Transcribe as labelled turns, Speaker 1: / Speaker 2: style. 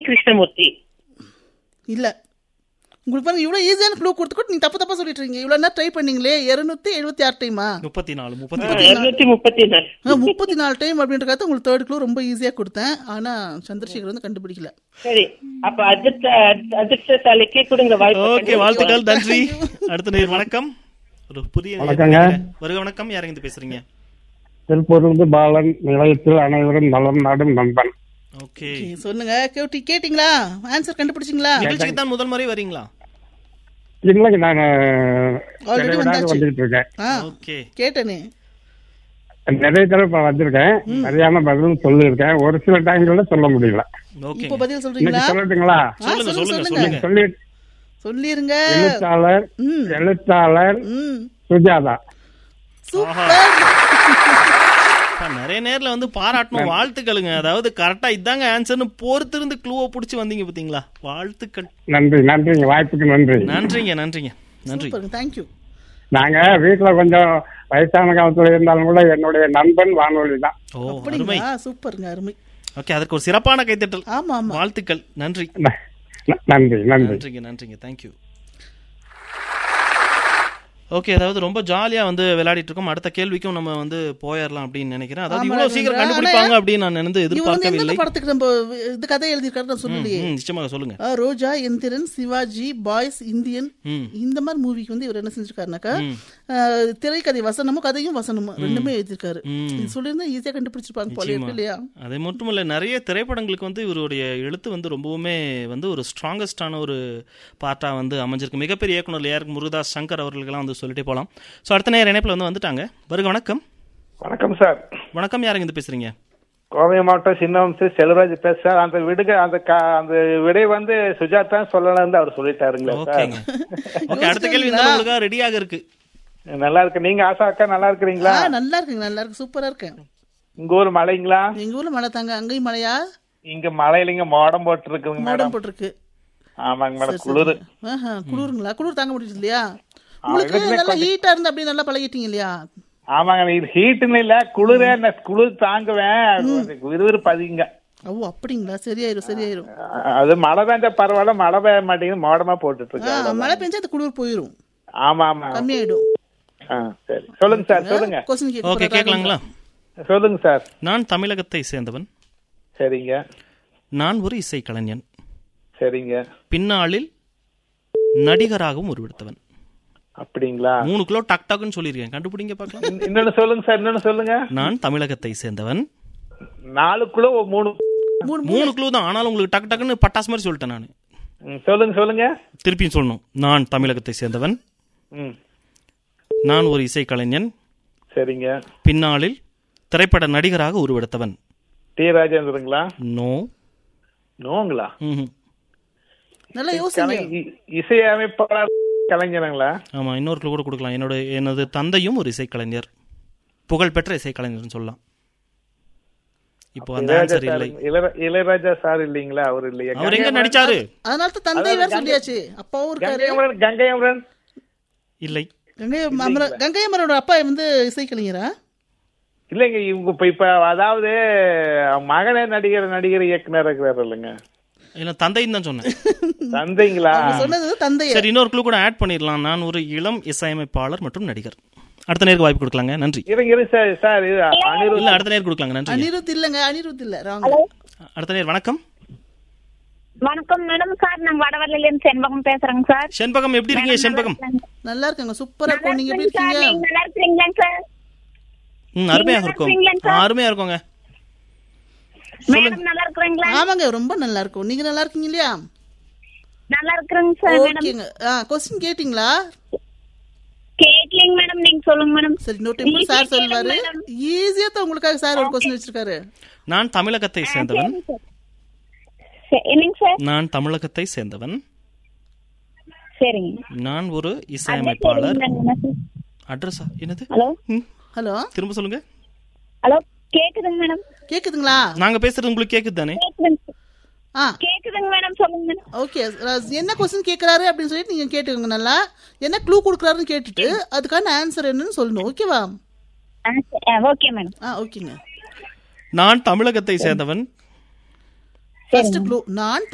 Speaker 1: கிருஷ்ணமூர்த்தி
Speaker 2: இல்ல உங்களுக்கு பாருங்க இவ்வளவு ஈஸியான க்ளூ கொடுத்து கூட நீங்க தப்பு தப்பா சொல்லிட்டு இருக்கீங்க இவ்வளவு நேரம் ட்ரை பண்ணீங்களே இருநூத்தி எழுபத்தி ஆறு டைமா
Speaker 3: முப்பத்தி நாலு முப்பத்தி
Speaker 1: இருநூத்தி முப்பத்தி நாலு
Speaker 2: முப்பத்தி நாலு டைம் அப்படின்றக்காக உங்களுக்கு தேர்ட் க்ளூ ரொம்ப ஈஸியா கொடுத்தேன் ஆனா சந்திரசேகர் வந்து கண்டுபிடிக்கல
Speaker 1: சரி அப்ப அதிர்ஷ்ட அதிர்ஷ்டசாலிக்கு கொடுங்க வாய்ப்பு
Speaker 3: ஓகே வாழ்த்துக்கள் நன்றி அடுத்த நேர் வணக்கம் ஒரு புதிய
Speaker 4: வணக்கங்க.
Speaker 3: வருக வணக்கம் யாருங்க இருந்து பேசுறீங்க
Speaker 4: திருப்பூர்ந்து பாலன் நிலையத்தில் அனைவரும் நலம் நாடும் நண்பன்
Speaker 3: ஓகே
Speaker 2: Okay, சொல்லுங்க கேட்டி கேட்டிங்களா ஆன்சர் கண்டுபிடிச்சிங்களா
Speaker 3: நிகழ்ச்சிக்கு தான் முதல் முறை வரீங்களா
Speaker 4: இல்லைங்க நான்
Speaker 2: Already
Speaker 4: இடைவிடாது
Speaker 2: வந்தாச்சு.
Speaker 4: வந்துட்டு இருக்கேன்
Speaker 2: ஆ
Speaker 3: ஓகே
Speaker 2: கேட்டனே
Speaker 4: நிறைய தடவை இப்ப வந்திருக்கேன் சரியான பதிலும் சொல்லியிருக்கேன் ஒரு சில டைம்ல சொல்ல முடியல
Speaker 3: ஓகே
Speaker 2: இப்போ பதில்
Speaker 4: இன்னைக்கு
Speaker 2: சொல்றீங்களா
Speaker 4: சொல்லட்டுங்களா
Speaker 2: ஆ,
Speaker 3: சொல்லுங்க சொல்லுங்க சொல்லுங்க
Speaker 4: சொல்லி
Speaker 2: சொல்லிருங்க
Speaker 4: எழுத்தாளர்
Speaker 2: ம்.
Speaker 4: எழுத்தாளர்
Speaker 2: ம்
Speaker 4: சுஜாதா
Speaker 2: சூப்பர்
Speaker 3: அப்பா, நிறைய நேர்ல வந்து பாராட்டணும் வாழ்த்துக்களுங்க அதாவது கரெக்டா இதாங்க ஆன்சர்னு பொறுத்திருந்து க்ளூவை புடிச்சு வந்தீங்க பாத்தீங்களா வாழ்த்துக்கள்
Speaker 4: நன்றி நன்றிங்க வாய்ப்புக்கு நன்றி
Speaker 3: நன்றிங்க நன்றிங்க நன்றி
Speaker 2: சூப்பர் தேங்க்யூ
Speaker 4: நாங்க வீட்டுல கொஞ்சம் வயசான காலத்துல இருந்தாலும் கூட என்னுடைய நண்பன் வானொலி தான்
Speaker 3: ஓ அருமை
Speaker 2: அப்படிங்களா சூப்பருங்க அருமை
Speaker 3: ஓகே அதற்கு ஒரு சிறப்பான கைத்தட்டல்
Speaker 2: ஆமா ஆமா
Speaker 3: வாழ்த்துக்கள் நன்றி
Speaker 4: ந- ந- நன்றி நன்றி
Speaker 3: நன்றிங்க நன்றிங்க தேங்க்யூ ஓகே அதாவது ரொம்ப ஜாலியா வந்து விளையாடிட்டு இருக்கோம் அடுத்த கேள்விக்கும் நம்ம வந்து போயிடலாம் அப்படின்னு நினைக்கிறேன் அதாவது
Speaker 2: ஆமா,
Speaker 3: இவ்வளவு சீக்கிரம்
Speaker 2: ஆனா,
Speaker 3: கண்டுபிடிப்பாங்க அப்படின்னு நான் வந்து
Speaker 2: இவர் வந்து
Speaker 3: எதிர்பார்க்கவில்லை
Speaker 2: எந்தெந்த படத்துக்கு நம்ம இது கதை எழுதியிருக்காரு நான் சொல்லலையே
Speaker 3: ம், நிச்சயமாக சொல்லுங்க
Speaker 2: ஆ, ரோஜா எந்திரன் சிவாஜி பாய்ஸ் இந்தியன்
Speaker 3: ம்.
Speaker 2: இந்த மாதிரி மூவிக்கு வந்து இவர் என்ன செஞ்சிருக்காருனாக்கா ஆ, திரைக்கதை வசனமும் கதையும் வசனமும் ரெண்டுமே எழுதியிருக்காரு இது சொல்லியிருந்தா ஈஸியா கண்டுபிடிச்சிருப்பாங்க போல இருக்கு இல்லையா
Speaker 3: அதே மட்டும் இல்ல நிறைய திரைப்படங்களுக்கு வந்து இவருடைய எழுத்து வந்து ரொம்பவுமே வந்து ஒரு ஸ்ட்ராங்கஸ்டான ஒரு பார்ட்டா வந்து அமைஞ்சிருக்கு மிகப்பெரிய இயக்குனர் ஏஆர் முருகதாஸ் சங்கர் அவர்களுக்கெல்லாம் வந்து சொல்லிட்டே போகலாம் ஸோ அடுத்த நேர இணைப்பில் வந்து வந்துட்டாங்க வருக வணக்கம்
Speaker 5: வணக்கம் சார்
Speaker 3: வணக்கம் யாருங்க இருந்து பேசுறீங்க
Speaker 5: கோவை மாவட்டம் சின்னவம்சி செல்வராஜ் பேச சார் அந்த விடுக அந்த க- அந்த விடை வந்து சுஜாதா சொல்லலாம்னு அவர் சொல்லிட்டாருங்களா சார்
Speaker 3: ஓகேங்க ஓகே அடுத்த கேள்வி இந்த உங்களுக்காக ரெடியாக இருக்கு
Speaker 5: நல்லா இருக்கு நீங்க ஆசா அக்கா நல்லா இருக்கிறீங்களா
Speaker 2: ஆ நல்லா இருக்குங்க நல்லா இருக்கு சூப்பரா இருக்கேன்
Speaker 5: உங்க ஊர் மழைங்களா
Speaker 2: எங்க ஊர்ல மழை தாங்க அங்கேயும் மழையா
Speaker 5: இங்க மழையிலங்க மோடம் போட்டு இருக்குங்க
Speaker 2: மோடம்
Speaker 5: மேடம்
Speaker 2: போட்டிருக்கு
Speaker 5: ஆமாங்க மேடம் குளிர்
Speaker 2: ஆஹா, குளிருங்களா குளிர் தாங்க முடியுது இல்லையா உங்களுக்கு நல்லா ஹீட்டா இருந்து அப்படியே நல்லா பழகிட்டீங்க இல்லையா
Speaker 5: ஆமாங்க இது ஹீட்டுன்னு இல்ல குளிரே நான் குளிர் தாங்குவேன் விறுவிறுப்பு அதிகங்க
Speaker 2: ஓ அப்படிங்களா சரியாயிரும் சரியாயிரும்
Speaker 5: அது மழை பெஞ்சா பரவாயில்ல மழை பெய்ய மாட்டேங்குது மோடமா போட்டுட்டு
Speaker 2: ஆ,
Speaker 5: இருக்கு
Speaker 2: மழை பெஞ்சா அது குளிர் போயிரும்
Speaker 5: ஆமா ஆமா
Speaker 2: கம்மியாயிடும்
Speaker 5: ஆ, சரி சொல்லுங்க சார் சொல்லுங்க
Speaker 2: கொஸ்டின்
Speaker 3: ஓகே கேட்கலாங்களா
Speaker 5: சொல்லுங்க சார்
Speaker 3: நான் தமிழகத்தை சேர்ந்தவன்
Speaker 5: சரிங்க
Speaker 3: நான் ஒரு இசைக்கலைஞன்
Speaker 5: சரிங்க
Speaker 3: பின்னாளில் நடிகராகவும் உருவெடுத்தவன்
Speaker 5: அப்படிங்களா
Speaker 3: மூணு கிலோ டக் டக்குன்னு சொல்லியிருக்கேன் கண்டுபிடிங்க பார்க்கலாம்
Speaker 5: இன்- இன்னொன்னு சொல்லுங்க சார் இன்னொன்னு சொல்லுங்க
Speaker 3: நான் தமிழகத்தை சேர்ந்தவன்
Speaker 5: நாலுக்குள்ள ஒரு மூணு
Speaker 3: மூணு கிலோ தான் ஆனாலும் உங்களுக்கு டக்கு டக்குன்னு பட்டாசு மாதிரி சொல்லிட்டேன் நான்
Speaker 5: ம், சொல்லுங்க சொல்லுங்க
Speaker 3: திருப்பியும் சொல்லணும் நான் தமிழகத்தை சேர்ந்தவன்
Speaker 5: ம்
Speaker 3: நான் ஒரு இசைக்கலைஞன்
Speaker 5: சரிங்க
Speaker 3: பின்னாளில் திரைப்பட நடிகராக உருவெடுத்தவன்
Speaker 5: டி ராஜேந்திரங்களா
Speaker 3: நோ
Speaker 5: நோங்களா
Speaker 3: ம்ஹும்.
Speaker 2: நல்லா யோசிங்க
Speaker 5: கலை இ- இசையமைப்பாளர் கலைஞருங்களா
Speaker 3: ஆமா இன்னொரு clue கூட கொடுக்கலாம் என்னோட எனது தந்தையும் ஒரு இசைக்கலைஞர் புகழ்பெற்ற இசைக்கலைஞர்னு சொல்லலாம் இப்போ அந்த
Speaker 5: இளையராஜா
Speaker 3: ஆன்சர்
Speaker 5: சார்
Speaker 3: இல்லை
Speaker 5: இளைய- இளையராஜா சார் இல்லைங்களா அவர் இல்லையா
Speaker 3: அவர் எங்க நடிச்சாரு
Speaker 2: அதனால தான் தந்தை வேற சொல்லியாச்சு அப்பாவும் இருக்காரு
Speaker 5: கங்கையமரன் கங்கையமரன்
Speaker 3: இல்லை
Speaker 2: கங்கை அமர கங்கை அமரோட அப்பா வந்து இசைக்கலைஞரா
Speaker 5: இல்லைங்க இவங்க இப்ப இப்ப அதாவது மகனே நடிகர் நடிகர் இயக்குனர் இருக்கிறாரு இல்லைங்க
Speaker 3: இல்ல தந்தைன்னு தான் சொன்னேன்
Speaker 5: தந்தைங்களா
Speaker 2: சொன்னது தந்தை
Speaker 3: சரி இன்னொரு clue கூட ஆட் பண்ணிடலாம் நான் ஒரு இளம் இசையமைப்பாளர் மற்றும் நடிகர் அடுத்த நேருக்கு வாய்ப்பு கொடுக்கலாங்க நன்றி
Speaker 5: இருங்க இருங்க சார் சார் இது அனிருத்
Speaker 3: இல்ல அடுத்த நேர் கொடுக்கலாங்க நன்றி
Speaker 2: அனிருத் இல்லங்க அனிருத் இல்ல ராங்
Speaker 3: அடுத்த நேர் வணக்கம்
Speaker 6: வணக்கம் மேடம் சார் நாங்க வடவள்ளில இருந்து செண்பகம் பேசுறேங்க சார்
Speaker 3: செண்பகம் எப்படி இருக்கீங்க செண்பகம்
Speaker 2: நல்லா இருக்காங்க சூப்பரா இருக்கும் நீங்க எப்படி
Speaker 6: சார்
Speaker 2: இருக்கீங்க
Speaker 6: நீங்க நல்லா இருக்கிறீங்களா சார்
Speaker 3: ம் அருமையாக
Speaker 6: நல்லா
Speaker 3: இருக்கும்
Speaker 6: இருக்கீங்களா சார்?
Speaker 3: ஆ, அருமையா இருக்கோங்க
Speaker 6: மேடம் நல்லா இருக்கிறீங்களா
Speaker 2: ஆமாங்க ரொம்ப நல்லா இருக்கும் நீங்க நல்லா இருக்கீங்க இல்லையா
Speaker 6: நல்லா இருக்கிறேங்க சார் மேடம்
Speaker 2: ஓகேங்க ஆ கொஸ்டின் கேட்டிங்களா
Speaker 6: கேட்கலீங்க மேடம் நீங்க சொல்லுங்க மேடம்
Speaker 2: சரி இன்னொரு டைம் சார் சொல்லுவாரு
Speaker 6: மேடம்.
Speaker 2: ஈஸியா தான் உங்களுக்காக சார் ஒரு கொஸ்டின் வச்சிருக்காரு
Speaker 3: நான் தமிழகத்தை சேர்ந்தவன்
Speaker 6: சரி, என்னங்க சார்
Speaker 3: நான் தமிழகத்தை சேர்ந்தவன்
Speaker 6: சரிங்க
Speaker 3: நான் ஒரு இசையமைப்பாளர்
Speaker 6: சரிங்க.
Speaker 3: அட்ரஸா என்னது
Speaker 6: ஹலோ
Speaker 3: ம்,
Speaker 2: ஹலோ
Speaker 3: திரும்ப சொல்லுங்க
Speaker 6: ஹலோ கேக்குதுங்க மேடம்
Speaker 2: கேக்குதுங்களா
Speaker 3: நாங்க பேசுறது உங்களுக்கு கேக்குது தானே
Speaker 6: கேக்குதுங்க
Speaker 2: ஆ
Speaker 6: கேக்குதுங்க மேடம் சொல்லுங்க மேடம்
Speaker 2: ஓகே என்ன கொஸ்டின் கேக்குறாரு அப்படின்னு சொல்லிட்டு நீங்க கேட்டுக்கோங்க நல்லா என்ன க்ளூ கொடுக்குறாருன்னு கேட்டுட்டு அதுக்கான ஆன்சர் என்னன்னு சொல்லணும் ஓகேவா
Speaker 6: ஆ, சரி. ஆ, ஓகே மேடம்
Speaker 2: ஆ ஓகேங்க
Speaker 3: நான் தமிழகத்தை சேர்ந்தவன்
Speaker 2: ஃபர்ஸ்ட் க்ளூ நான்